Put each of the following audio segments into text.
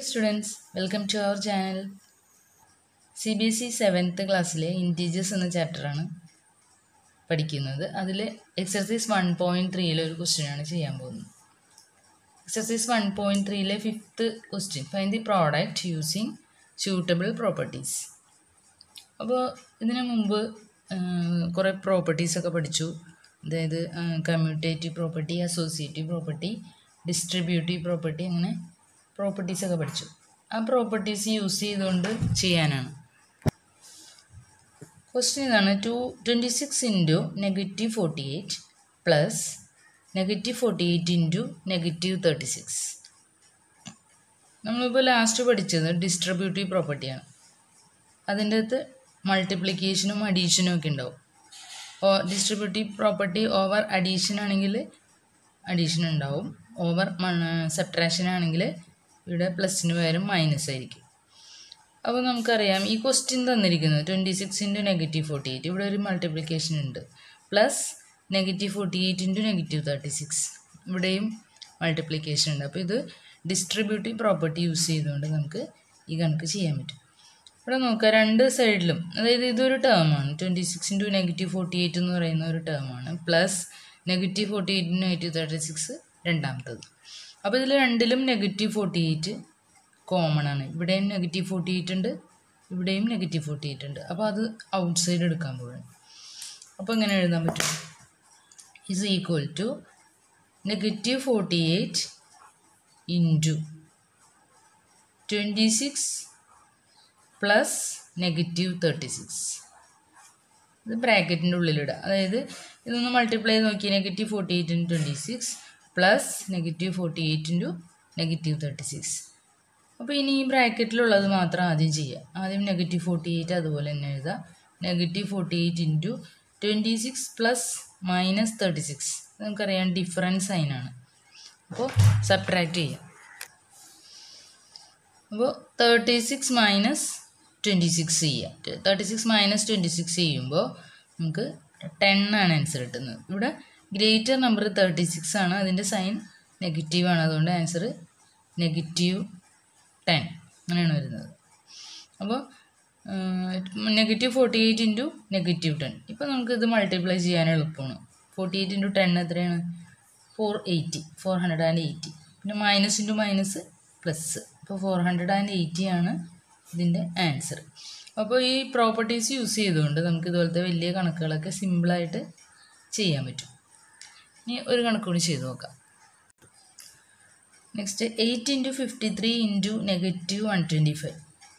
Students welcome to our channel C B S E seventh ക്ലാസ്സിലെ integers എന്ന ചാപ്റ്ററാണ് പഠിക്കുന്നത് അതിൽ എക്സർസൈസ് വൺ പോയിൻറ്റ് ത്രീയിലെ ഒരു ക്വസ്റ്റ്യനാണ് ചെയ്യാൻ പോകുന്നത് എക്സർസൈസ് വൺ പോയിൻറ്റ് ത്രീയിലെ fifth question find the product using suitable properties അപ്പോൾ ഇതിനു മുമ്പ് കുറേ പ്രോപ്പർട്ടീസൊക്കെ പഠിച്ചു അതായത് commutative property associative property distributive property അങ്ങനെ പ്രോപ്പർട്ടീസൊക്കെ പഠിച്ചു ആ പ്രോപ്പർട്ടീസ് യൂസ് ചെയ്തുകൊണ്ട് ചെയ്യാനാണ് ക്വസ്റ്റ്യൻ ഇതാണ് two twenty six into negative forty eight plus negative forty eight into negative thirty six നമ്മളിപ്പോൾ ലാസ്റ്റ് പഠിച്ചത് ഡിസ്ട്രിബ്യൂട്ടീവ് പ്രോപ്പർട്ടിയാണ് അതിൻ്റെ അകത്ത് മൾട്ടിപ്ലിക്കേഷനും അഡീഷനും ഒക്കെ ഉണ്ടാവും ഓ ഡിസ്ട്രിബ്യൂട്ടീവ് പ്രോപ്പർട്ടി ഓവർ അഡീഷൻ ആണെങ്കിൽ അഡീഷൻ ഉണ്ടാവും ഓവർ സബ്ട്രാക്ഷൻ ആണെങ്കിൽ ഇവിടെ പ്ലസിന് പകരം മൈനസ് ആയിരിക്കും അപ്പോൾ നമുക്കറിയാം ഈ ക്വസ്റ്റ്യൻ തന്നിരിക്കുന്നത് twenty six into negative forty eight ഇവിടെ ഒരു മൾട്ടിപ്ലിക്കേഷൻ ഉണ്ട് plus negative forty eight into negative thirty six ഇവിടെയും മൾട്ടിപ്ലിക്കേഷൻ ഉണ്ട് അപ്പോൾ ഇത് ഡിസ്ട്രിബ്യൂട്ടീവ് പ്രോപ്പർട്ടി യൂസ് ചെയ്തുകൊണ്ട് നമുക്ക് ഈ കണക്ക് ചെയ്യാൻ പറ്റും ഇവിടെ നോക്കുക രണ്ട് സൈഡിലും അതായത് ഇതൊരു ടേമാണ് twenty six into negative forty eight എന്ന് പറയുന്ന ഒരു ടേമാണ് plus negative forty eight negative thirty six രണ്ടാമത്തത് അപ്പോൾ ഇതിൽ രണ്ടിലും നെഗറ്റീവ് ഫോർട്ടി എയ്റ്റ് കോമൺ ആണ് ഇവിടെയും നെഗറ്റീവ് ഫോർട്ടി എയ്റ്റ് ഉണ്ട് ഇവിടെയും നെഗറ്റീവ് ഫോർട്ടി എയ്റ്റ് ഉണ്ട് അപ്പോൾ അത് ഔട്ട് സൈഡ് എടുക്കാൻ പോവുകയാണ് അപ്പോൾ ഇങ്ങനെ എഴുതാൻ പറ്റും is equal to negative forty eight into twenty six plus negative thirty six ഇത് ബ്രാക്കറ്റിൻ്റെ ഉള്ളിലിടുക അതായത് ഇതൊന്ന് മൾട്ടിപ്ലൈ ചെയ്ത് നോക്കി negative forty eight into twenty six plus negative forty eight into negative thirty six അപ്പോൾ ഇനി ഈ ബ്രാക്കറ്റിലുള്ളത് മാത്രം ആദ്യം ചെയ്യുക ആദ്യം നെഗറ്റീവ് ഫോർട്ടി എയ്റ്റ് അതുപോലെ തന്നെ എഴുതുക negative forty eight into twenty six plus minus thirty six നമുക്കറിയാം ഡിഫറൻസ് സൈനാണ് അപ്പോൾ സബ്ട്രാക്റ്റ് ചെയ്യാം അപ്പോൾ thirty six minus twenty six ചെയ്യുക thirty six minus twenty six ചെയ്യുമ്പോൾ നമുക്ക് ടെൻ ആണ് ആൻസർ കിട്ടുന്നത് ഇവിടെ ഗ്രേറ്റർ നമ്പർ തേർട്ടി സിക്സ് ആണ് അതിൻ്റെ സൈൻ നെഗറ്റീവ് ആണ് അതുകൊണ്ട് ആൻസർ നെഗറ്റീവ് ടെൻ അങ്ങനെയാണ് വരുന്നത് അപ്പോൾ negative forty eight into negative ten ഇപ്പോൾ നമുക്കിത് മൾട്ടിപ്ലൈ ചെയ്യാൻ എളുപ്പമാണ് ഫോർട്ടി എയ്റ്റ് ഇൻറ്റു ടെൻ എത്രയാണ് four eighty four hundred and eighty പിന്നെ മൈനസ് ഇൻറ്റു മൈനസ് പ്ലസ് അപ്പോൾ ഫോർ ഹൺഡ്രഡ് ആൻഡ് എയ്റ്റി ആണ് ഇതിൻ്റെ ആൻസർ അപ്പോൾ ഈ പ്രോപ്പർട്ടീസ് യൂസ് ചെയ്തുകൊണ്ട് നമുക്ക് ഇതുപോലത്തെ വലിയ കണക്കുകളൊക്കെ സിമ്പിളായിട്ട് ചെയ്യാൻ പറ്റും ഇനി ഒരു കണക്ക് കൂടി ചെയ്ത് നോക്കാം next eight into fifty three into negative one twenty five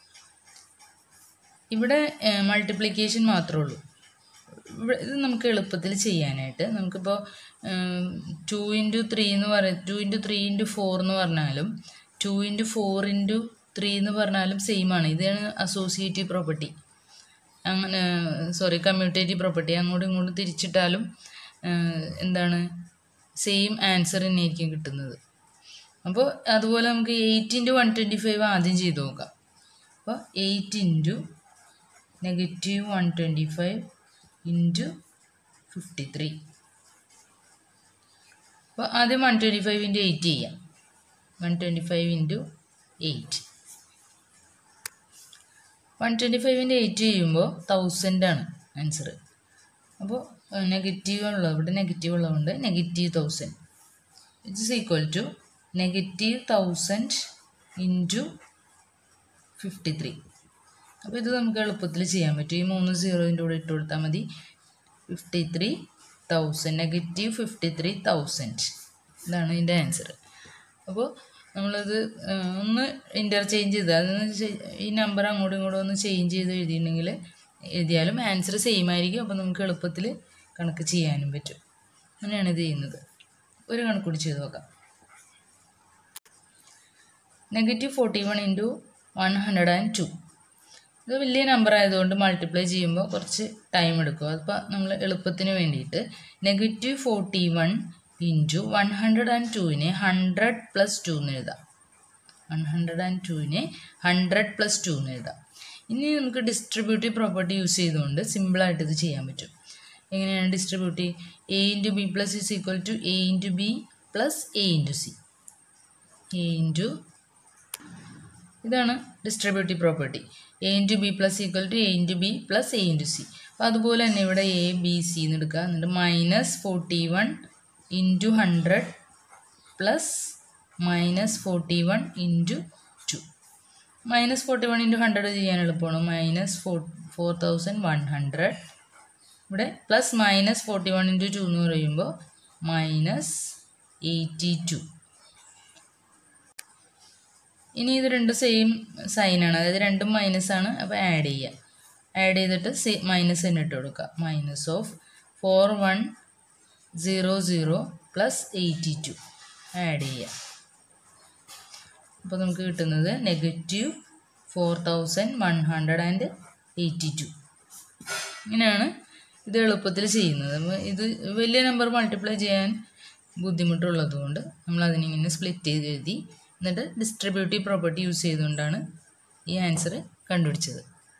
ഇവിടെ മൾട്ടിപ്ലിക്കേഷൻ മാത്രമേ ഉള്ളൂ ഇവിടെ ഇത് നമുക്ക് എളുപ്പത്തിൽ ചെയ്യാനായിട്ട് നമുക്കിപ്പോൾ ടു ഇൻറ്റു ത്രീ എന്ന് പറയും two into three into four എന്ന് പറഞ്ഞാലും two into four into three എന്ന് പറഞ്ഞാലും സെയിം ആണ് ഇതാണ് അസോസിയേറ്റീവ് പ്രോപ്പർട്ടി അങ്ങനെ സോറി കമ്മ്യൂട്ടേറ്റീവ് പ്രോപ്പർട്ടി അങ്ങോട്ടും ഇങ്ങോട്ടും തിരിച്ചിട്ടാലും എന്താണ് സെയിം ആൻസർ തന്നെയായിരിക്കും കിട്ടുന്നത് അപ്പോൾ അതുപോലെ നമുക്ക് eight into one twenty five ആദ്യം ചെയ്ത് നോക്കാം അപ്പോൾ eight into negative one twenty five into fifty three അപ്പോൾ ആദ്യം one twenty five into eight ചെയ്യാം one twenty five into eight one twenty ഫൈവിൻ്റെ എയ്റ്റ് ചെയ്യുമ്പോൾ തൗസൻഡ് ആണ് ആൻസർ അപ്പോൾ നെഗറ്റീവ് ഉള്ളത് ഇവിടെ നെഗറ്റീവ് ഉള്ളതുകൊണ്ട് negative thousand it's equal to negative thousand into fifty three അപ്പോൾ ഇത് നമുക്ക് എളുപ്പത്തിൽ ചെയ്യാൻ പറ്റും ഈ മൂന്ന് സീറോയിൻ്റെ കൂടെ ഇട്ട് കൊടുത്താൽ മതി fifty three thousand negative fifty three thousand ഇതാണ് ഇതിൻ്റെ ആൻസർ അപ്പോൾ നമ്മളിത് ഒന്ന് ഇൻ്റർചേഞ്ച് ചെയ്ത് അതൊന്ന് ഈ നമ്പർ അങ്ങോട്ടും ഇങ്ങോട്ടും ഒന്ന് ചേഞ്ച് ചെയ്ത് എഴുതിയിട്ടുണ്ടെങ്കിൽ എഴുതിയാലും ആൻസർ സെയിം ആയിരിക്കും അപ്പോൾ നമുക്ക് എളുപ്പത്തിൽ കണക്ക് ചെയ്യാനും പറ്റും അങ്ങനെയാണ് ഇത് ചെയ്യുന്നത് ഒരു കണക്ക് കൂടി ചെയ്ത് നോക്കാം negative forty one into one hundred and two ഇത് വലിയ നമ്പർ ആയതുകൊണ്ട് മൾട്ടിപ്ലൈ ചെയ്യുമ്പോൾ കുറച്ച് ടൈം എടുക്കും അപ്പോൾ നമ്മൾ എളുപ്പത്തിന് വേണ്ടിയിട്ട് negative forty one into one hundred and ടുവിനെ ഹൺഡ്രഡ് പ്ലസ് ടു എന്ന് എഴുതാം വൺ ഹൺഡ്രഡ് ആൻഡ് ടുവിനെ ഹൺഡ്രഡ് പ്ലസ് ടു എന്ന് എഴുതാം ഇനി നമുക്ക് ഡിസ്ട്രിബ്യൂട്ടീവ് പ്രോപ്പർട്ടി യൂസ് ചെയ്തുകൊണ്ട് സിമ്പിളായിട്ട് ഇത് ചെയ്യാൻ പറ്റും എങ്ങനെയാണ് distributive A into B plus is equal to A into B plus A into C A into ഇതാണ് distributive property A into B plus equal to A into B plus A into C അപ്പോൾ അതുപോലെ തന്നെ ഇവിടെ A B C എന്ന് എടുക്കുക എന്നിട്ട് minus forty one into hundred plus minus forty one into two minus forty one into hundred ചെയ്യാൻ എളുപ്പമാണ് minus four four thousand one hundred ഇവിടെ plus minus forty one into two എന്ന് പറയുമ്പോൾ minus eighty to ഇനി ഇത് രണ്ടും same സൈനാണ് അതായത് രണ്ടും മൈനസ് ആണ് അപ്പോൾ ആഡ് ചെയ്യുക ആഡ് ചെയ്തിട്ട് സെ മൈനസ് തന്നെ ഇട്ട് കൊടുക്കുക minus of four one zero zero plus eighty two add ചെയ്യുക അപ്പോൾ നമുക്ക് കിട്ടുന്നത് negative four thousand one hundred and eighty two ഇങ്ങനെയാണ് ഇത് എളുപ്പത്തിൽ ചെയ്യുന്നത് അപ്പോൾ ഇത് വലിയ നമ്പർ മൾട്ടിപ്ലൈ ചെയ്യാൻ ബുദ്ധിമുട്ടുള്ളത് കൊണ്ട് നമ്മൾ അതിനിങ്ങനെ സ്പ്ലിറ്റ് ചെയ്ത് എഴുതി എന്നിട്ട് ഡിസ്ട്രിബ്യൂട്ടീവ് പ്രോപ്പർട്ടി യൂസ് ചെയ്തുകൊണ്ടാണ് ഈ ആൻസർ കണ്ടുപിടിച്ചത്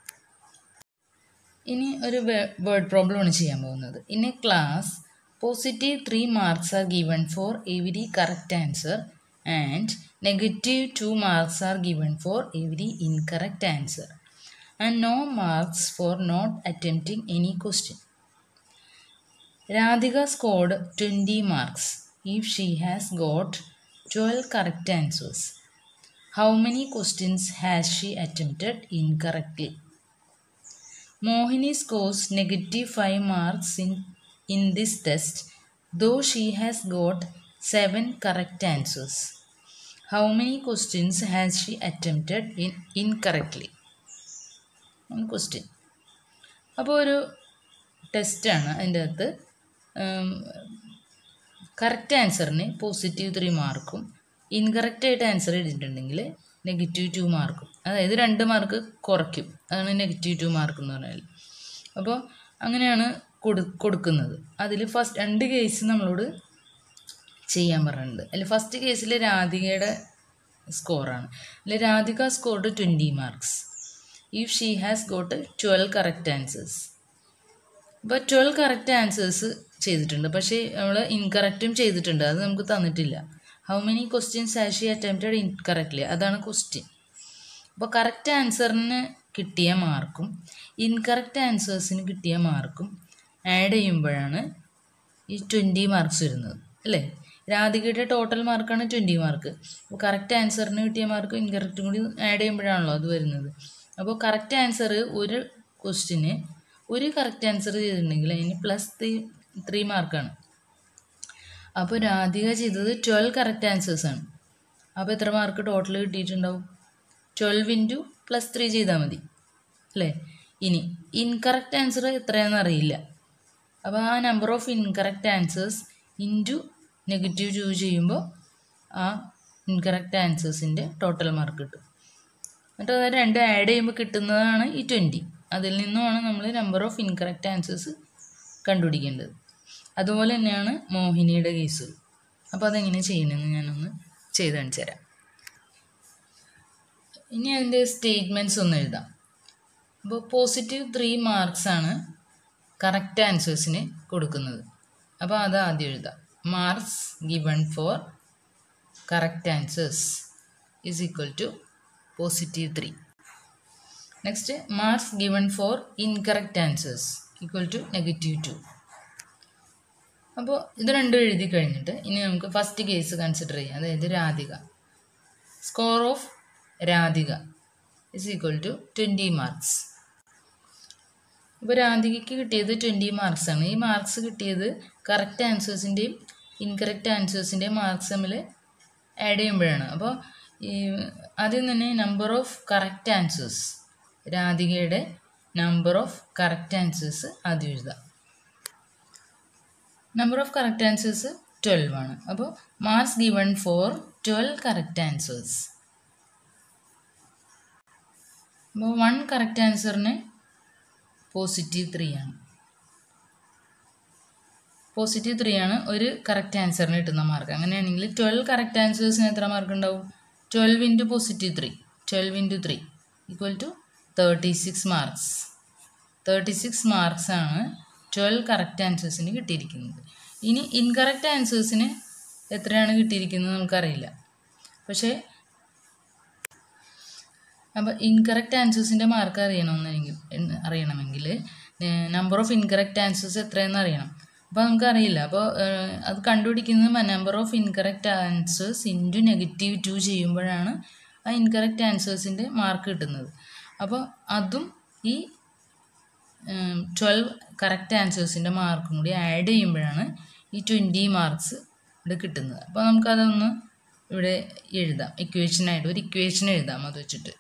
ഇനി ഒരു വേർഡ് പ്രോബ്ലമാണ് ചെയ്യാൻ പോകുന്നത് in a class positive three marks are given for every correct answer and negative two marks are given for every incorrect answer and no marks for not attempting any question Radhika scored 20 marks if she has got 12 correct answers. How many questions has she attempted incorrectly? Mohini scores negative 5 marks in, in this test, though she has got 7 correct answers. How many questions has she attempted in incorrectly? One question. അപ്പോൾ ഒരു ടെസ്റ്റാണ് അതിൻ്റെ അകത്ത് correct ആൻസറിന് positive three മാർക്കും incorrect ആയിട്ട് answer എഴുതിയിട്ടുണ്ടെങ്കിൽ negative two മാർക്കും അതായത് രണ്ട് മാർക്ക് കുറയ്ക്കും അതാണ് നെഗറ്റീവ് ടു മാർക്ക് എന്ന് പറഞ്ഞാൽ അപ്പോൾ അങ്ങനെയാണ് കൊടു കൊടുക്കുന്നത് അതിൽ ഫസ്റ്റ് രണ്ട് കേസ് നമ്മളോട് ചെയ്യാൻ പറഞ്ഞിട്ടുണ്ട് അതിൽ ഫസ്റ്റ് കേസിൽ രാധികയുടെ സ്കോറാണ് അതിൽ Radhika scored twenty marks if she has got twelve correct answers ഇപ്പോൾ ട്വൽവ് കറക്റ്റ് ആൻസേഴ്സ് ചെയ്തിട്ടുണ്ട് പക്ഷേ നമ്മൾ ഇൻകറക്റ്റും ചെയ്തിട്ടുണ്ട് അത് നമുക്ക് തന്നിട്ടില്ല how many questions has she attempted incorrectly അതാണ് ക്വസ്റ്റ്യൻ അപ്പോൾ കറക്റ്റ് ആൻസറിന് കിട്ടിയ മാർക്കും ഇൻകറക്റ്റ് ആൻസേഴ്സിന് കിട്ടിയ മാർക്കും ആഡ് ചെയ്യുമ്പോഴാണ് ഈ ട്വൻറ്റി മാർക്സ് വരുന്നത് അല്ലേ രാധികയുടെ ടോട്ടൽ മാർക്കാണ് ട്വൻറ്റി മാർക്ക് അപ്പോൾ കറക്റ്റ് ആൻസറിന് കിട്ടിയ മാർക്കും ഇൻകറക്റ്റും കൂടി ആഡ് ചെയ്യുമ്പോഴാണല്ലോ അത് വരുന്നത് അപ്പോൾ കറക്റ്റ് ആൻസർ ഒരു ക്വസ്റ്റിന് ഒരു കറക്റ്റ് ആൻസർ ചെയ്തിട്ടുണ്ടെങ്കിൽ അതിന് പ്ലസ് ത്രീ ത്രീ മാർക്കാണ് അപ്പോൾ രാധിക ചെയ്തത് ട്വൽവ് കറക്റ്റ് ആൻസേഴ്സ് ആണ് അപ്പോൾ എത്ര മാർക്ക് ടോട്ടൽ കിട്ടിയിട്ടുണ്ടാവും ട്വൽവ് ഇൻറ്റു പ്ലസ് ത്രീ ചെയ്താൽ മതി അല്ലേ ഇനി ഇൻകറക്റ്റ് ആൻസർ എത്രയാണെന്ന് അറിയില്ല അപ്പോൾ ആ number of incorrect answers into negative two ചെയ്യുമ്പോൾ ആ ഇൻകറക്റ്റ് ആൻസേഴ്സിൻ്റെ ടോട്ടൽ മാർക്ക് കിട്ടും എന്നിട്ട് അത് രണ്ട് ആഡ് ചെയ്യുമ്പോൾ കിട്ടുന്നതാണ് ഈ ട്വൻറ്റി അതിൽ നിന്നുമാണ് നമ്മൾ നമ്പർ ഓഫ് ഇൻകറക്റ്റ് ആൻസേഴ്സ് കണ്ടുപിടിക്കേണ്ടത് അതുപോലെ തന്നെയാണ് മോഹിനിയുടെ കേസ് അപ്പോൾ അതെങ്ങനെ ചെയ്യണമെന്ന് ഞാനൊന്ന് ചെയ്ത് കാണിച്ചു തരാം ഇനി അതിൻ്റെ സ്റ്റേറ്റ്മെൻറ്റ്സ് ഒന്ന് എഴുതാം അപ്പോൾ പോസിറ്റീവ് ത്രീ മാർക്സ് ആണ് കറക്റ്റ് ആൻസേഴ്സിന് കൊടുക്കുന്നത് അപ്പോൾ അത് ആദ്യം എഴുതാം marks given for correct answers is equal to positive three next marks given for incorrect answers equal to negative two അപ്പോൾ ഇത് രണ്ടും എഴുതി കഴിഞ്ഞിട്ട് ഇനി നമുക്ക് ഫസ്റ്റ് കേസ് കൺസിഡർ ചെയ്യാം അതായത് Radhika score of Radhika is equal to twenty marks ഇപ്പോൾ രാധികയ്ക്ക് കിട്ടിയത് ട്വൻറ്റി മാർക്സ് ആണ് ഈ മാർക്സ് കിട്ടിയത് കറക്റ്റ് ആൻസേഴ്സിൻ്റെയും ഇൻകറക്റ്റ് ആൻസേഴ്സിൻ്റെയും മാർക്സ് തമ്മിൽ ആഡ് ചെയ്യുമ്പോഴാണ് അപ്പോൾ ഈ ആദ്യം തന്നെ നമ്പർ ഓഫ് കറക്റ്റ് ആൻസേഴ്സ് രാധികയുടെ നമ്പർ ഓഫ് കറക്റ്റ് ആൻസേഴ്സ് ആദ്യം എഴുതാം number of correct answers twelve ആണ് അപ്പോൾ marks given for twelve correct answers അപ്പോൾ വൺ കറക്റ്റ് ആൻസറിന് പോസിറ്റീവ് ത്രീ ആണ് പോസിറ്റീവ് ത്രീ ആണ് ഒരു കറക്റ്റ് ആൻസറിന് കിട്ടുന്ന മാർക്ക് അങ്ങനെയാണെങ്കിൽ ട്വൽവ് കറക്റ്റ് ആൻസേഴ്സിന് എത്ര മാർക്ക് ഉണ്ടാവും twelve into positive three twelve into three equal to thirty six marks thirty six marks ആണ് ട്വൽവ് കറക്റ്റ് ആൻസേഴ്സിന് കിട്ടിയിരിക്കുന്നത് ഇനി ഇൻകറക്റ്റ് ആൻസേഴ്സിന് എത്രയാണ് കിട്ടിയിരിക്കുന്നത് നമുക്കറിയില്ല പക്ഷേ അപ്പോൾ ഇൻകറക്റ്റ് ആൻസേഴ്സിൻ്റെ മാർക്ക് അറിയണമെന്നെങ്കിൽ എന്ന് അറിയണമെങ്കിൽ നമ്പർ ഓഫ് ഇൻകറക്റ്റ് ആൻസേഴ്സ് എത്രയെന്ന് അറിയണം അപ്പോൾ നമുക്കറിയില്ല അപ്പോൾ അത് കണ്ടുപിടിക്കുന്നത് number of incorrect answers into negative two ചെയ്യുമ്പോഴാണ് ആ ഇൻകറക്റ്റ് ആൻസേഴ്സിൻ്റെ മാർക്ക് കിട്ടുന്നത് അപ്പോൾ അതും ഈ ട്വൽവ് കറക്റ്റ് ആൻസേഴ്സിൻ്റെ മാർക്കും കൂടി ആഡ് ചെയ്യുമ്പോഴാണ് ഈ ട്വൻറ്റി മാർക്സ് ഇവിടെ കിട്ടുന്നത് അപ്പോൾ നമുക്കതൊന്ന് ഇവിടെ എഴുതാം ഇക്വേഷനായിട്ട് ഒരു ഇക്വേഷൻ എഴുതാം അത് വെച്ചിട്ട്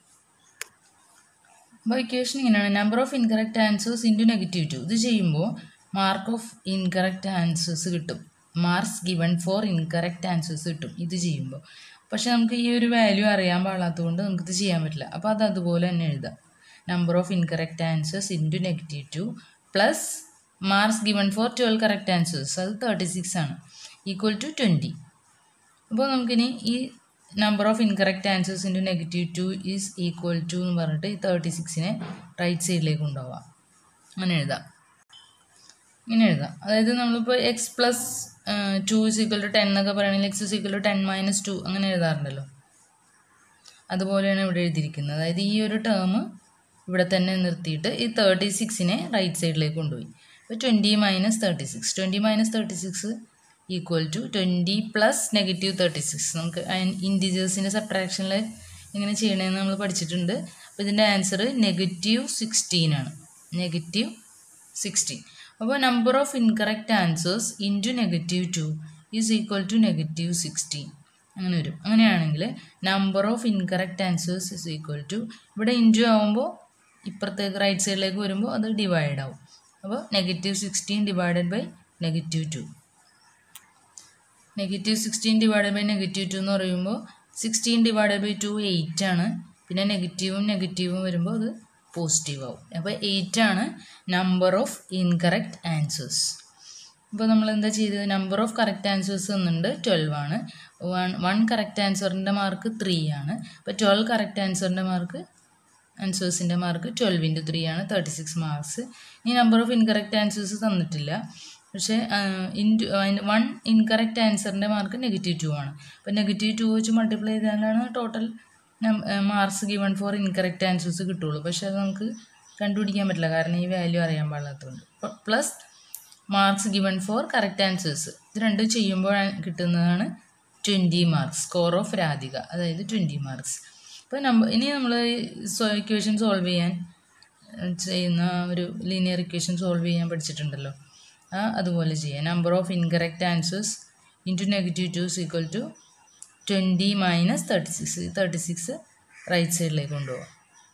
അപ്പോൾ ഇക്വേഷൻ ഇങ്ങനെയാണ് number of incorrect answers into negative two ഇത് ചെയ്യുമ്പോൾ മാർക്ക് ഓഫ് ഇൻകറക്റ്റ് ആൻസേഴ്സ് കിട്ടും marks given for incorrect answers കിട്ടും ഇത് ചെയ്യുമ്പോൾ പക്ഷെ നമുക്ക് ഈ ഒരു വാല്യൂ അറിയാൻ പാടാത്തതുകൊണ്ട് നമുക്കിത് ചെയ്യാൻ പറ്റില്ല അപ്പോൾ അത് അതുപോലെ തന്നെ എഴുതാം number of incorrect answers into negative two plus marks given for twelve correct answers അത് തേർട്ടി സിക്സ് ആണ് ഈക്വൽ ടു ട്വൻറ്റി അപ്പോൾ നമുക്കിനി ഈ number of incorrect answers into negative two is equal to എന്ന് പറഞ്ഞിട്ട് ഈ തേർട്ടി സിക്സിനെ റൈറ്റ് സൈഡിലേക്ക് കൊണ്ടുപോകാം അങ്ങനെ എഴുതാം ഇങ്ങനെ എഴുതാം അതായത് നമ്മളിപ്പോൾ X plus two is equal to ten എന്നൊക്കെ പറയുകയാണെങ്കിൽ X is equal to ten minus two അങ്ങനെ എഴുതാറുണ്ടല്ലോ അതുപോലെയാണ് ഇവിടെ എഴുതിയിരിക്കുന്നത് അതായത് ഈ ഒരു ടേം ഇവിടെ തന്നെ നിർത്തിയിട്ട് ഈ തേർട്ടി സിക്സിനെ റൈറ്റ് സൈഡിലേക്ക് കൊണ്ടുപോയി അപ്പോൾ twenty minus thirty six twenty minus thirty six equal to twenty plus negative thirty six നമുക്ക് ഇൻറ്റീജേഴ്സിൻ്റെ സബ്ട്രാക്ഷനിൽ എങ്ങനെ ചെയ്യണമെന്ന് നമ്മൾ പഠിച്ചിട്ടുണ്ട് അപ്പോൾ ഇതിൻ്റെ ആൻസർ നെഗറ്റീവ് സിക്സ്റ്റീൻ ആണ് നെഗറ്റീവ് സിക്സ്റ്റീൻ അപ്പോൾ number of incorrect answers into negative two is equal to negative sixteen അങ്ങനെ വരും അങ്ങനെയാണെങ്കിൽ number of incorrect answers is equal to ഇവിടെ ഇൻറ്റു ആകുമ്പോൾ ഇപ്പുറത്തേക്ക് റൈറ്റ് സൈഡിലേക്ക് വരുമ്പോൾ അത് ഡിവൈഡ് ആവും അപ്പോൾ negative sixteen divided by negative two negative sixteen divided by negative two എന്ന് പറയുമ്പോൾ sixteen divided by two eight ആണ് പിന്നെ നെഗറ്റീവും നെഗറ്റീവും വരുമ്പോൾ അത് പോസിറ്റീവ് ആവും അപ്പോൾ എയ്റ്റ് ആണ് നമ്പർ ഓഫ് ഇൻകറക്റ്റ് ആൻസേഴ്സ് ഇപ്പോൾ നമ്മൾ എന്താ ചെയ്തത് നമ്പർ ഓഫ് കറക്റ്റ് ആൻസേഴ്സ് എന്നുണ്ട് ട്വൽവ് ആണ് വൺ വൺ കറക്റ്റ് ആൻസറിൻ്റെ മാർക്ക് ത്രീ ആണ് അപ്പോൾ ട്വൽവ് കറക്റ്റ് ആൻസറിൻ്റെ മാർക്ക് ആൻസേഴ്സിൻ്റെ മാർക്ക് ട്വൽവ് ഇൻറ്റു ത്രീ ആണ് തേർട്ടി സിക്സ് മാർക്സ് ഈ നമ്പർ ഓഫ് ഇൻകറക്റ്റ് ആൻസേഴ്സ് തന്നിട്ടില്ല പക്ഷേ ഇൻറ്റു വൺ ഇൻകറക്റ്റ് ആൻസറിൻ്റെ മാർക്ക് നെഗറ്റീവ് ടു ആണ് അപ്പോൾ നെഗറ്റീവ് ടു വെച്ച് മൾട്ടിപ്ലൈ ചെയ്താലാണ് total marks given for incorrect answers കിട്ടുള്ളൂ പക്ഷേ അത് നമുക്ക് കണ്ടുപിടിക്കാൻ പറ്റില്ല കാരണം ഈ വാല്യൂ അറിയാൻ പാടില്ലാത്തതുകൊണ്ട് plus marks given for correct answers ഇത് രണ്ടും ചെയ്യുമ്പോൾ കിട്ടുന്നതാണ് twenty marks score of Radhika അതായത് ട്വൻറ്റി മാർക്സ് അപ്പോൾ നമ്പർ ഇനി നമ്മൾ ഇക്വേഷൻ സോൾവ് ചെയ്യാൻ ചെയ്യുന്ന ഒരു ലീനിയർ ഇക്വേഷൻ സോൾവ് ചെയ്യാൻ പഠിച്ചിട്ടുണ്ടല്ലോ ആ അതുപോലെ ചെയ്യാം number of incorrect answers into negative two is equal to twenty minus thirty six thirty six right സൈഡിലേക്ക് കൊണ്ടുപോകാം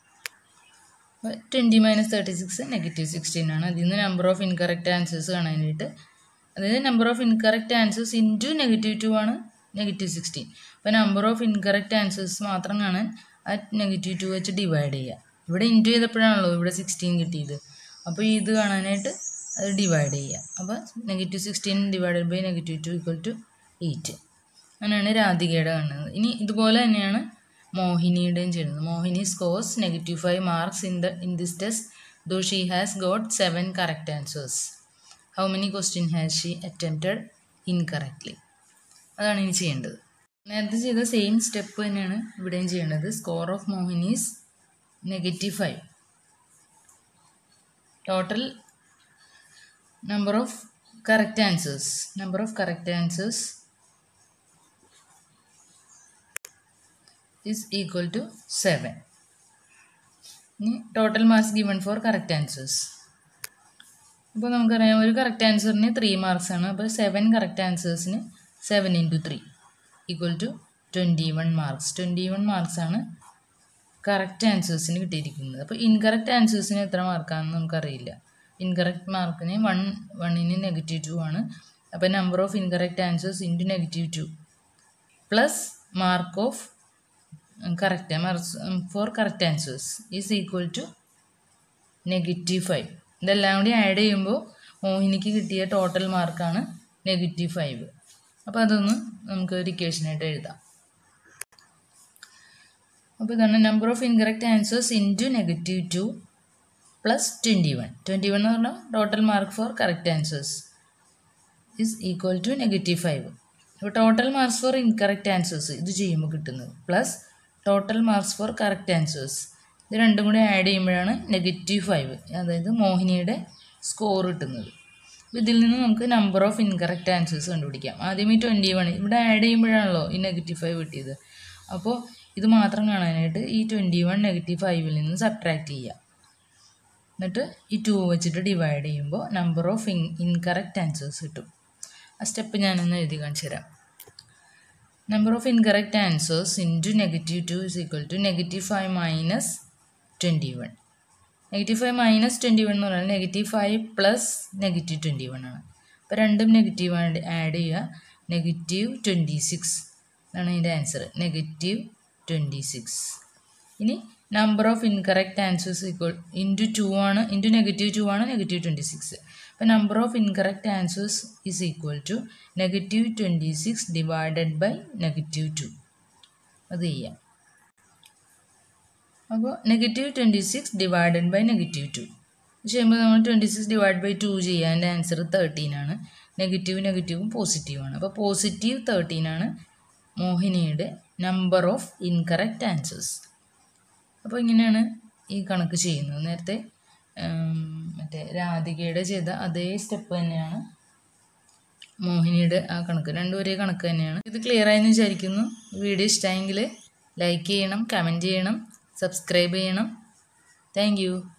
twenty minus thirty six negative sixteen ആണ് അതിൽ നിന്ന് നമ്പർ ഓഫ് ഇൻകറക്റ്റ് ആൻസേഴ്സ് കാണാനായിട്ട് അതായത് number of incorrect answers into negative two ആണ് negative sixteen അപ്പോൾ number of incorrect answers മാത്രം കാണാൻ ആ നെഗറ്റീവ് ടു വെച്ച് ഡിവൈഡ് ചെയ്യുക ഇവിടെ ഇൻറ്റു ചെയ്തപ്പോഴാണല്ലോ ഇവിടെ സിക്സ്റ്റീൻ കിട്ടിയത് അപ്പോൾ ഇത് കാണാനായിട്ട് അത് ഡിവൈഡ് ചെയ്യുക അപ്പോൾ negative sixteen divided by negative two equal to eight അങ്ങനെയാണ് രാധികയുടെ കാണുന്നത് ഇനി ഇതുപോലെ തന്നെയാണ് മോഹിനിയുടെയും ചെയ്യുന്നത് Mohini scores negative five marks in the in this test though she has got seven correct answers how many question has she attempted incorrectly അതാണ് ഇനി ചെയ്യേണ്ടത് നേരത്തെ ചെയ്ത സെയിം സ്റ്റെപ്പ് തന്നെയാണ് ഇവിടെയും ചെയ്യേണ്ടത് score of Mohini's negative five total number of correct answers number of correct answers is equal to 7 ഇനി total marks given for correct answers അപ്പോൾ നമുക്കറിയാം ഒരു കറക്റ്റ് ആൻസറിന് ത്രീ മാർക്സ് ആണ് അപ്പോൾ സെവൻ കറക്റ്റ് ആൻസേഴ്സിന് seven into three equal to twenty one marks twenty one marks ആണ് correct ആൻസേഴ്സിന് കിട്ടിയിരിക്കുന്നത് അപ്പോൾ ഇൻകറക്റ്റ് ആൻസേഴ്സിന് എത്ര മാർക്കാണെന്ന് നമുക്കറിയില്ല ഇൻകറക്റ്റ് മാർക്കിന് വൺ വണ്ണിന് നെഗറ്റീവ് ടു ആണ് അപ്പോൾ number of incorrect answers into negative two plus mark of correct marks for correct answers is equal to negative five ഇതെല്ലാം കൂടി ആഡ് ചെയ്യുമ്പോൾ മോഹിനിക്ക് കിട്ടിയ ടോട്ടൽ മാർക്കാണ് നെഗറ്റീവ് ഫൈവ് അപ്പോൾ അതൊന്ന് നമുക്ക് ഒരു ഇക്വേഷനായിട്ട് എഴുതാം അപ്പോൾ ഇതാണ് number of incorrect answers into negative two plus twenty one twenty one എന്ന് പറഞ്ഞാൽ total mark for correct answers is equal to negative five അപ്പോൾ total marks for incorrect answers ഇത് ചെയ്യുമ്പോൾ കിട്ടുന്നത് plus total marks for correct answers ഇത് രണ്ടും കൂടി add ചെയ്യുമ്പോഴാണ് നെഗറ്റീവ് ഫൈവ് അതായത് മോഹിനിയുടെ സ്കോർ കിട്ടുന്നത് അപ്പോൾ ഇതിൽ നിന്ന് നമുക്ക് നമ്പർ ഓഫ് ഇൻകറക്റ്റ് ആൻസേഴ്സ് കണ്ടുപിടിക്കാം ആദ്യം ഈ ട്വൻറ്റി വൺ ഇവിടെ ആഡ് ചെയ്യുമ്പോഴാണല്ലോ ഈ നെഗറ്റീവ് ഫൈവ് കിട്ടിയത് അപ്പോൾ ഇത് മാത്രം കാണാനായിട്ട് ഈ ട്വൻറ്റി വൺ നെഗറ്റീവ് ഫൈവിൽ നിന്ന് സബ്ട്രാക്ട് ചെയ്യുക എന്നിട്ട് ഈ ടു വെച്ചിട്ട് ഡിവൈഡ് ചെയ്യുമ്പോൾ number of in incorrect answers കിട്ടും ആ സ്റ്റെപ്പ് ഞാനൊന്ന് എഴുതി കാണിച്ചു തരാം number of incorrect answers into negative two is equal to negative five minus twenty one negative five minus twenty one എന്ന് പറഞ്ഞാൽ negative five plus negative twenty one ആണ് അപ്പോൾ രണ്ടും നെഗറ്റീവ് ആഡ് ആഡ് ചെയ്യുക നെഗറ്റീവ് ട്വൻറ്റി സിക്സ് ഇതാണ് ഇതിൻ്റെ answer negative twenty six ഇനി number of incorrect answers equal into two ആണ് ഇൻറ്റു നെഗറ്റീവ് ടു ആണ് നെഗറ്റീവ് ട്വൻറ്റി സിക്സ് അപ്പോൾ number of incorrect answers is equal to negative twenty six divided by negative two അത് ചെയ്യാം അപ്പോൾ negative twenty six divided by negative two ചെയ്യുമ്പോൾ നമ്മൾ twenty six divide by two ചെയ്യുക എൻ്റെ answer thirteen ആണ് negative നെഗറ്റീവും പോസിറ്റീവാണ് അപ്പോൾ പോസിറ്റീവ് തേർട്ടീൻ ആണ് മോഹിനിയുടെ നമ്പർ ഓഫ് ഇൻകറക്റ്റ് ആൻസേഴ്സ് അപ്പോൾ ഇങ്ങനെയാണ് ഈ കണക്ക് ചെയ്യുന്നത് നേരത്തെ മറ്റേ രാധികയുടെ ചെയ്ത അതേ സ്റ്റെപ്പ് തന്നെയാണ് മോഹിനിയുടെ ആ കണക്ക് രണ്ടും ഒരേ കണക്ക് തന്നെയാണ് ഇത് ക്ലിയർ ആയെന്ന് വിചാരിക്കുന്നു വീഡിയോ ഇഷ്ടമായെങ്കിൽ ലൈക്ക് ചെയ്യണം കമൻറ്റ് ചെയ്യണം സബ്സ്ക്രൈബ് ചെയ്യണം താങ്ക്